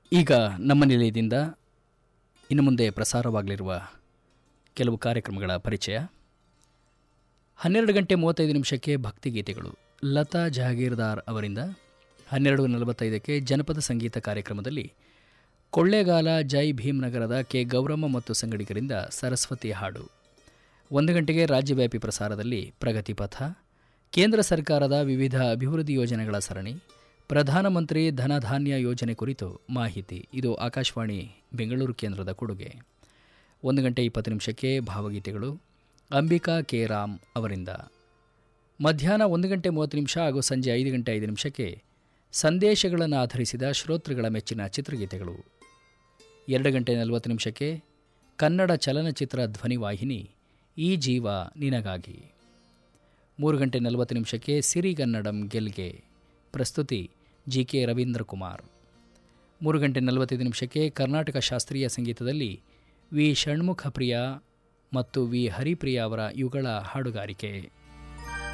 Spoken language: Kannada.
ಈಗ ನಮ್ಮ ನಿಲಯದಿಂದ ಇನ್ನು ಮುಂದೆ ಪ್ರಸಾರವಾಗಲಿರುವ ಕೆಲವು ಕಾರ್ಯಕ್ರಮಗಳ ಪರಿಚಯ ಹನ್ನೆರಡು ಗಂಟೆ ಮೂವತ್ತೈದು ನಿಮಿಷಕ್ಕೆ ಭಕ್ತಿಗೀತೆಗಳು ಲತಾ ಜಹಾಗೀರ್ದಾರ್ ಅವರಿಂದ ಹನ್ನೆರಡು ನಲವತ್ತೈದಕ್ಕೆ ಜನಪದ ಸಂಗೀತ ಕಾರ್ಯಕ್ರಮದಲ್ಲಿ ಕೊಳ್ಳೇಗಾಲ ಜೈ ಭೀಮ್ನಗರದ ಕೆ ಗೌರಮ್ಮ ಮತ್ತು ಸಂಗಡಿಗರಿಂದ ಸರಸ್ವತಿ ಹಾಡು ಒಂದು ಗಂಟೆಗೆ ರಾಜ್ಯವ್ಯಾಪಿ ಪ್ರಸಾರದಲ್ಲಿ ಪ್ರಗತಿ ಪಥ ಕೇಂದ್ರ ಸರ್ಕಾರದ ವಿವಿಧ ಅಭಿವೃದ್ಧಿ ಯೋಜನೆಗಳ ಸರಣಿ ಪ್ರಧಾನಮಂತ್ರಿ ಧನಧಾನ್ಯ ಯೋಜನೆ ಕುರಿತು ಮಾಹಿತಿ ಇದು ಆಕಾಶವಾಣಿ ಬೆಂಗಳೂರು ಕೇಂದ್ರದ ಕೊಡುಗೆ ಒಂದು ಗಂಟೆ ಇಪ್ಪತ್ತು ನಿಮಿಷಕ್ಕೆ ಭಾವಗೀತೆಗಳು ಅಂಬಿಕಾ ಕೆ ರಾಮ್ ಅವರಿಂದ ಮಧ್ಯಾಹ್ನ ಒಂದು ಗಂಟೆ ಮೂವತ್ತು ನಿಮಿಷ ಹಾಗೂ ಸಂಜೆ ಐದು ಗಂಟೆ ಐದು ನಿಮಿಷಕ್ಕೆ ಸಂದೇಶಗಳನ್ನು ಆಧರಿಸಿದ ಶ್ರೋತೃಗಳ ಮೆಚ್ಚಿನ ಚಿತ್ರಗೀತೆಗಳು ಎರಡು ಗಂಟೆ ನಲವತ್ತು ನಿಮಿಷಕ್ಕೆ ಕನ್ನಡ ಚಲನಚಿತ್ರ ಧ್ವನಿವಾಹಿನಿ ಈ ಜೀವ ನಿನಗಾಗಿ ಮೂರು ಗಂಟೆ ನಲವತ್ತು ನಿಮಿಷಕ್ಕೆ ಸಿರಿಗನ್ನಡಂ ಗೆಲ್ಗೆ ಪ್ರಸ್ತುತಿ ಜಿ ಕೆ ರವೀಂದ್ರ ಕುಮಾರ್ ಮೂರು ಗಂಟೆ ನಲವತ್ತೈದು ನಿಮಿಷಕ್ಕೆ ಕರ್ನಾಟಕ ಶಾಸ್ತ್ರೀಯ ಸಂಗೀತದಲ್ಲಿ ವಿ ಷಣ್ಮುಖ ಪ್ರಿಯ ಮತ್ತು ವಿ ಹರಿಪ್ರಿಯ ಅವರ ಯುಗಳ ಹಾಡುಗಾರಿಕೆ